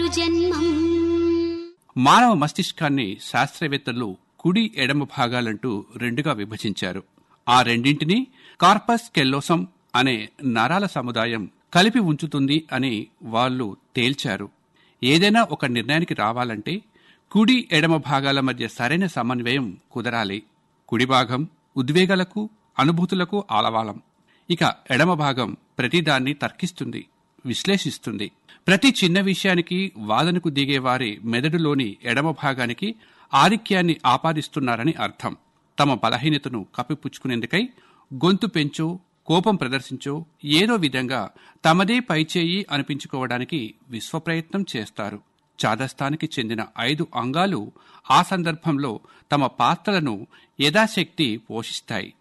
జన్మం మానవ మస్తిష్కాన్ని శాస్త్రవేత్తలు కుడి ఎడమ భాగాలంటూ రెండుగా విభజించారు ఆ రెండింటినీ కార్పస్ కెల్లోసం అనే నరాల సముదాయం కలిపి ఉంచుతుంది అని వాళ్ళు తేల్చారు ఏదైనా ఒక నిర్ణయానికి రావాలంటే కుడి ఎడమ భాగాల మధ్య సరైన సమన్వయం కుదరాలి కుడి భాగం ఉద్వేగాలకు అనుభూతులకు ఆలవాలం ఇక ఎడమ భాగం ప్రతిదాన్ని తర్కిస్తుంది విశ్లేషిస్తుంది ప్రతి చిన్న విషయానికి వాదనకు దిగే వారి మెదడులోని ఎడమ భాగానికి ఆధిక్యాన్ని ఆపాదిస్తున్నారని అర్థం తమ బలహీనతను కప్పిపుచ్చుకునేందుకై గొంతు పెంచో కోపం ప్రదర్శించో ఏదో విధంగా తమదే పైచేయి అనిపించుకోవడానికి విశ్వప్రయత్నం చేస్తారు చాదస్తానికి చెందిన ఐదు అంగాలు ఆ సందర్భంలో తమ పాత్రలను యథాశక్తి పోషిస్తాయి